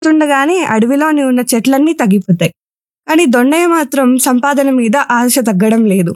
తుండగానే అడవిలోని ఉన్న చెట్లన్నీ తగ్గిపోతాయి కానీ దొండయ్య మాత్రం సంపాదన మీద ఆశ తగ్గడం లేదు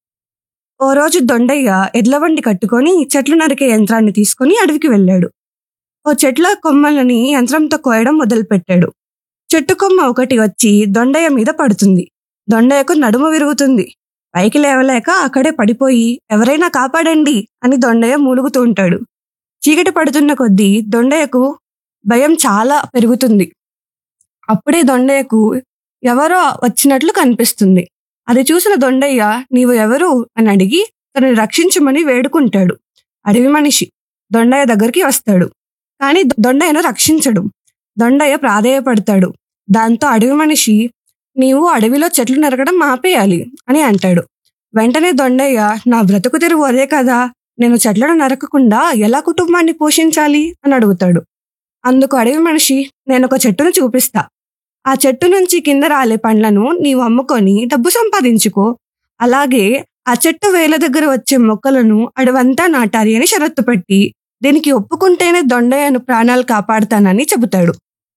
ఓ రోజు దొండయ్య ఎడ్లబండి కట్టుకొని చెట్లు నరికే యంత్రాన్ని తీసుకొని అడవికి వెళ్ళాడు ఓ చెట్ల కొమ్మలని యంత్రంతో కోయడం మొదలుపెట్టాడు చెట్టు కొమ్మ ఒకటి వచ్చి దొండయ్య మీద పడుతుంది దొండయ్యకు నడుము విరుగుతుంది పైకి లేవలేక అక్కడే పడిపోయి ఎవరైనా కాపాడండి అని దొండయ్య మూలుగుతూ ఉంటాడు చీకటి పడుతున్న కొద్దీ దొండయ్యకు భయం చాలా పెరుగుతుంది అప్పుడే దొండయ్యకు ఎవరో వచ్చినట్లు కనిపిస్తుంది అది చూసిన దొండయ్య నీవు ఎవరు అని అడిగి తనని రక్షించమని వేడుకుంటాడు అడవి మనిషి దొండయ్య దగ్గరికి వస్తాడు కానీ దొండయ్యను రక్షించడు దొండయ్య ప్రాధేయపడతాడు దాంతో అడవి మనిషి నీవు అడవిలో చెట్లు నరకడం ఆపేయాలి అని అంటాడు వెంటనే దొండయ్య నా బ్రతుకు తెరువు అదే కదా నేను చెట్లను నరకకుండా ఎలా కుటుంబాన్ని పోషించాలి అని అడుగుతాడు అందుకు అడవి మనిషి నేను ఒక చెట్టును చూపిస్తా ఆ చెట్టు నుంచి కింద రాలే పండ్లను నీవు అమ్ముకొని డబ్బు సంపాదించుకో అలాగే ఆ చెట్టు వేల దగ్గర వచ్చే మొక్కలను అడవంతా నాటాలి అని షరత్తు పెట్టి దీనికి ఒప్పుకుంటేనే దొండయ్యను ప్రాణాలు కాపాడుతానని చెబుతాడు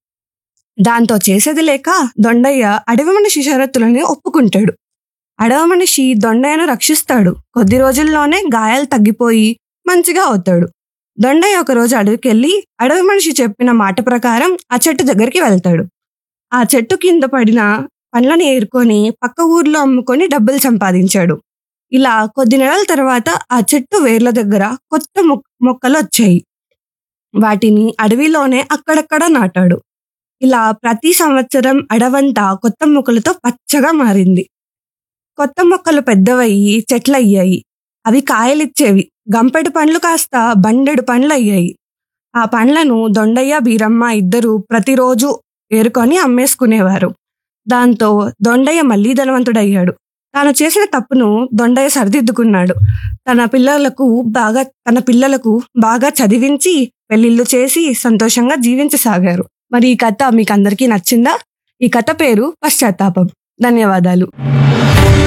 దాంతో చేసేది లేక దొండయ్య అడవి మనిషి షరతులని ఒప్పుకుంటాడు అడవి మనిషి దొండయ్యను రక్షిస్తాడు కొద్ది రోజుల్లోనే గాయాలు తగ్గిపోయి మంచిగా అవుతాడు దొండయ్య ఒకరోజు అడవికి వెళ్ళి అడవి మనిషి చెప్పిన మాట ప్రకారం ఆ చెట్టు దగ్గరికి వెళ్తాడు ఆ చెట్టు కింద పడిన పండ్లను ఏరుకొని పక్క ఊర్లో అమ్ముకొని డబ్బులు సంపాదించాడు ఇలా కొద్ది నెలల తర్వాత ఆ చెట్టు వేర్ల దగ్గర కొత్త మొక్కలు వచ్చాయి వాటిని అడవిలోనే అక్కడక్కడ నాటాడు ఇలా ప్రతి సంవత్సరం అడవంతా కొత్త మొక్కలతో పచ్చగా మారింది కొత్త మొక్కలు పెద్దవయ్యి చెట్లయ్యాయి అవి కాయలిచ్చేవి గంపెడు పండ్లు కాస్త బండెడు పండ్లు అయ్యాయి ఆ పండ్లను దొండయ్య బీరమ్మ ఇద్దరు ప్రతిరోజు ఏరుకొని అమ్మేసుకునేవారు దాంతో దొండయ్య మళ్ళీ ధనవంతుడయ్యాడు తాను చేసిన తప్పును దొండయ్య సరిదిద్దుకున్నాడు తన పిల్లలకు బాగా తన పిల్లలకు బాగా చదివించి పెళ్లిళ్ళు చేసి సంతోషంగా జీవించసాగారు మరి ఈ కథ మీకు అందరికీ నచ్చిందా ఈ కథ పేరు పశ్చాత్తాపం ధన్యవాదాలు